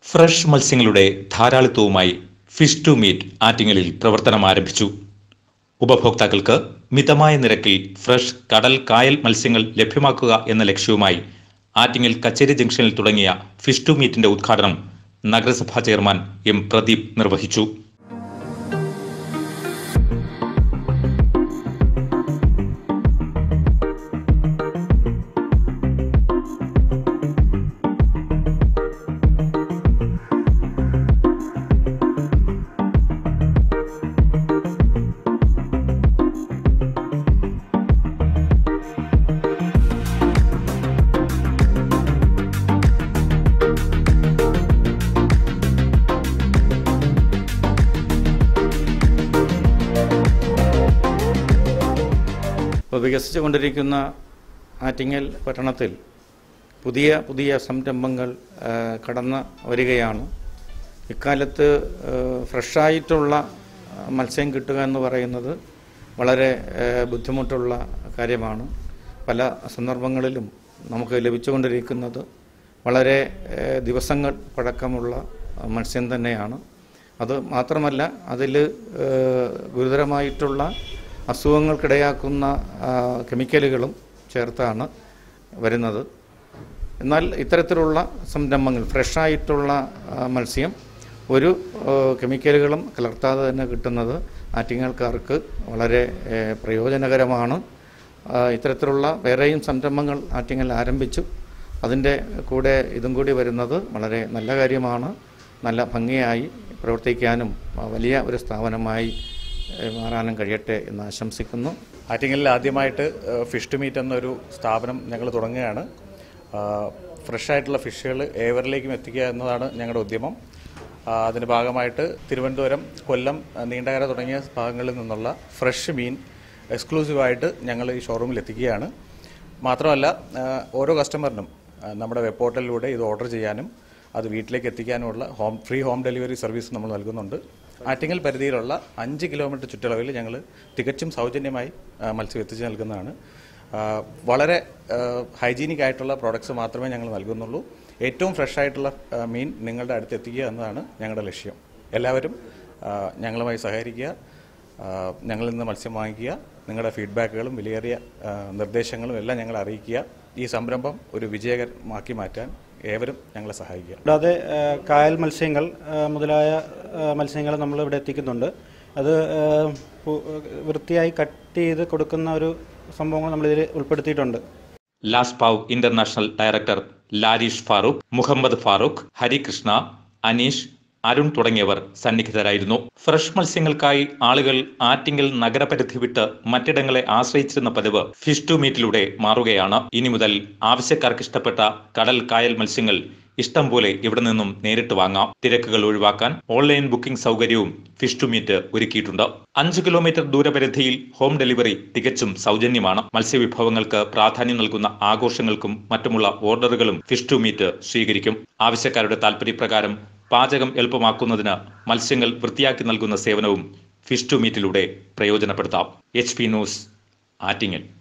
fresh മത്സ്യങ്ങളുടെ ധാരാളിത്തവുമായി fish to meet ആറ്റിങ്ങലിൽ പ്രവർത്തനം ആരംഭിച്ചു ഉപഭോക്താക്കൾക്ക് മിതമായ നിരക്കിൽ ഫ്രഷ് കടൽ കായൽ മത്സ്യങ്ങൾ ലഭ്യമാക്കുക എന്ന ലക്ഷ്യവുമായി ആറ്റിങ്ങൽ കച്ചേരി ജംഗ്ഷനിൽ തുടങ്ങിയ ഫിഷ് ടു മീറ്റിന്റെ ഉദ്ഘാടനം നഗരസഭാ ചെയർമാൻ എം പ്രദീപ് നിർവഹിച്ചു ഇപ്പോൾ വികസിച്ചുകൊണ്ടിരിക്കുന്ന ആറ്റിങ്ങൽ പട്ടണത്തിൽ പുതിയ പുതിയ സംരംഭങ്ങൾ ആ, കടന്ന് വരികയാണ് ഇക്കാലത്ത് ആ, ഫ്രഷായിട്ടുള്ള ആ, മത്സ്യം കിട്ടുക എന്ന് പറയുന്നത് വളരെ ആ, ബുദ്ധിമുട്ടുള്ള കാര്യമാണ് പല സന്ദർഭങ്ങളിലും നമുക്ക് ലഭിച്ചുകൊണ്ടിരിക്കുന്നത് വളരെ ആ, ദിവസങ്ങൾ പഴക്കമുള്ള ആ, മത്സ്യം തന്നെയാണ് അത് മാത്രമല്ല അതിൽ ഗുരുതരമായിട്ടുള്ള അസുഖങ്ങൾക്കിടയാക്കുന്ന ആ, കെമിക്കലുകളും ചേർത്താണ് വരുന്നത് എന്നാൽ ഇത്തരത്തിലുള്ള സംരംഭങ്ങൾ ഫ്രഷായിട്ടുള്ള ആ, മത്സ്യം ഒരു ആ, കെമിക്കലുകളും കലർത്താതെ തന്നെ കിട്ടുന്നത് ആറ്റിങ്ങൽക്കാർക്ക് വളരെ ഏ, പ്രയോജനകരമാണ് ആ, ഇത്തരത്തിലുള്ള വേറെയും സംരംഭങ്ങൾ ആറ്റിങ്ങൽ ആരംഭിച്ചു അതിൻ്റെ കൂടെ ഇതും കൂടി വരുന്നത് വളരെ നല്ല കാര്യമാണ് നല്ല ഭംഗിയായി പ്രവർത്തിക്കാനും ആ, വലിയ ഒരു സ്ഥാപനമായി ഏ, മാറാനും കഴിയട്ടെ എന്ന് ആശംസിക്കുന്നു ആറ്റിങ്ങലിൽ ആദ്യമായിട്ട് ഏഹ്, ഫിഷ് ടു മീറ്റ് എന്നൊരു സ്ഥാപനം ഞങ്ങൾ തുടങ്ങുകയാണ് ആഹ്, ഫ്രഷായിട്ടുള്ള ഫിഷുകൾ ഏവരിലേക്കും എത്തിക്കുക എന്നതാണ് ഞങ്ങളുടെ ഉദ്യമം ആഹ്, അതിൻ്റെ ഭാഗമായിട്ട് തിരുവനന്തപുരം കൊല്ലം ആഹ്, നീണ്ടകര തുടങ്ങിയ ഭാഗങ്ങളിൽ നിന്നുള്ള ഫ്രഷ് മീൻ എക്സ്ക്ലൂസീവായിട്ട് ഞങ്ങൾ ഈ ഷോറൂമിൽ എത്തിക്കുകയാണ് മാത്രമല്ല ആഹ്, ഓരോ കസ്റ്റമറിനും ആഹ്, നമ്മുടെ വെബ് പോർട്ടലിലൂടെ ഇത് ഓർഡർ ചെയ്യാനും അത് വീട്ടിലേക്ക് എത്തിക്കാനുമുള്ള home free home delivery service നമ്മൾ നൽകുന്നുണ്ട് ആറ്റിങ്ങൽ പരിധിയിലുള്ള അഞ്ച് കിലോമീറ്റർ ചുറ്റളവിൽ ഞങ്ങൾ തികച്ചും സൗജന്യമായി ആ, മത്സ്യം എത്തിച്ചു നൽകുന്നതാണ് ആ, വളരെ ഹൈജീനിക് ആയിട്ടുള്ള പ്രോഡക്ട്സ് മാത്രമേ ഞങ്ങൾ നൽകുന്നുള്ളൂ ഏറ്റവും ഫ്രഷ് ആയിട്ടുള്ള ആ, മീൻ നിങ്ങളുടെ അടുത്ത് എത്തിക്കുക എന്നതാണ് ഞങ്ങളുടെ ലക്ഷ്യം എല്ലാവരും ആ, ഞങ്ങളുമായി സഹകരിക്കുക ആ, ഞങ്ങളിൽ നിന്ന് മത്സ്യം വാങ്ങിക്കുക നിങ്ങളുടെ ഫീഡ്ബാക്കുകളും വിലയേറിയ ആ, നിർദ്ദേശങ്ങളും എല്ലാം ഞങ്ങളെ അറിയിക്കുക ഈ സംരംഭം ഒരു വിജയകരമാക്കി മാറ്റാൻ ഏവരും ഞങ്ങളെ സഹായിക്കുക കൂടാതെ ആ, കായൽ മത്സ്യങ്ങൾ ആ, മുതലായ മത്സ്യങ്ങൾ നമ്മൾ ഇവിടെ എത്തിക്കുന്നുണ്ട് അത് ആ, പു- വൃത്തിയായി കട്ട് ചെയ്ത് കൊടുക്കുന്ന ഒരു സംഭവങ്ങൾ നമ്മളിതിൽ ഉൾപ്പെടുത്തിയിട്ടുണ്ട് ലാസ്പാവ് ഇന്റർനാഷണൽ ഡയറക്ടർ ലാരിഷ് ഫാറൂഖ് മുഹമ്മദ് ഫാറൂഖ് ഹരികൃഷ്ണ അനീഷ് അരുൺ തുടങ്ങിയവർ സന്നിഹിതരായിരുന്നു ഫ്രഷ് മത്സ്യങ്ങൾക്കായി ആളുകൾ ആറ്റിങ്ങൽ നഗരപരിധി വിട്ട് മറ്റിടങ്ങളെ ആശ്രയിച്ചിരുന്ന പതിവ് ഫിഷ് ടു മീറ്റിലൂടെ മാറുകയാണ് ഇനി മുതൽ ആവശ്യക്കാർക്ക് ഇഷ്ടപ്പെട്ട കടൽ കായൽ മത്സ്യങ്ങൾ ഇഷ്ടം പോലെ ഇവിടെ നിന്നും നേരിട്ട് വാങ്ങാം തിരക്കുകൾ ഒഴിവാക്കാൻ ഓൺലൈൻ ബുക്കിംഗ് സൗകര്യവും ഫിഷ് ടു മീറ്റ് ഒരുക്കിയിട്ടുണ്ട് അഞ്ച് കിലോമീറ്റർ ദൂരപരിധിയിൽ ഹോം ഡെലിവറി തികച്ചും സൗജന്യമാണ് മത്സ്യവിഭവങ്ങൾക്ക് പ്രാധാന്യം നൽകുന്ന ആഘോഷങ്ങൾക്കും മറ്റുമുള്ള ഓർഡറുകളും ഫിഷ് ടു മീറ്റ് സ്വീകരിക്കും ആവശ്യക്കാരുടെ താൽപര്യപ്രകാരം പാചകം എളുപ്പമാക്കുന്നതിന് മത്സ്യങ്ങൾ വൃത്തിയാക്കി നൽകുന്ന സേവനവും ഫിഷ് ടു മീറ്റിലൂടെ പ്രയോജനപ്പെടുത്താം എച്ച് പി ന്യൂസ് ആറ്റിങ്ങൽ